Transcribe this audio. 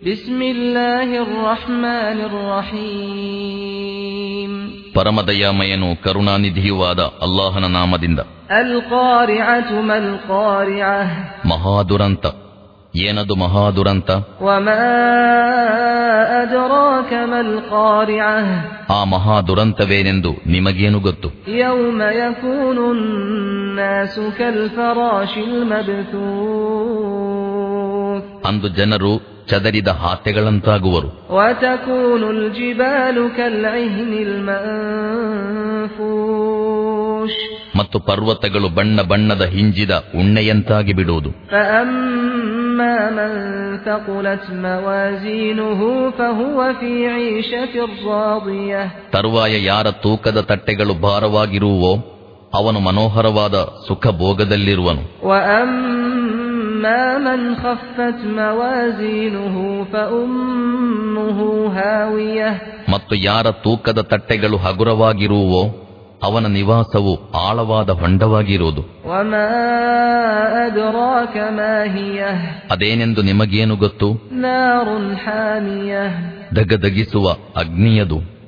بسم الله الرحمن الرحيم ಪರಮದಯಾಮಯನು ಕರುಣಾನಿಧಿಯೂ ಆದ ಅಲ್ಲಾಹನ ನಾಮದಿಂದ القارعة ما القارعة ಮಹಾದುರಂತ ಏನದು ಮಹಾದುರಂತ وما أدراك ما القارعة ಆ ಮಹಾದುರಂತವೇನೆಂದು ನಿಮಗೇನು ಗೊತ್ತು يوم يكون الناس كالفراش المبثوث ಅಂದು ಜನರು ಚದರಿದ ಹಾತೆಗಳಂತಾಗುವರು وتكون الجبال كالعهن المنفوش ಮತ್ತು ಪರ್ವತಗಳು ಬಣ್ಣ ಬಣ್ಣದ ಹಿಂಜಿದ ಉಣ್ಣೆಯಂತಾಗಿ ಬಿಡುವುದು فأما من ثقلت موازينه فهو في عيشة راضية ತರುವಾಯ ಯಾರ ತೂಕದ ತಟ್ಟೆಗಳು ಭಾರವಾಗಿರುವೋ ಅವನು ಮನೋಹರವಾದ ಸುಖ ಭೋಗದಲ್ಲಿರುವನು وأما من خفت موازينه فأمه هاوية ಮತ್ತು ಯಾರ ತೂಕದ ತಟ್ಟೆಗಳು ಹಗುರವಾಗಿರುವೋ ಅವನ ನಿವಾಸವು ಆಳವಾದ ಹೊಂಡವಾಗಿರುವುದು وما أدراك ما هي ಅದೇನೆಂದು ನಿಮಗೇನು ಗೊತ್ತು نار حامية ದಗದಗಿಸುವ ಅಗ್ನಿಯದು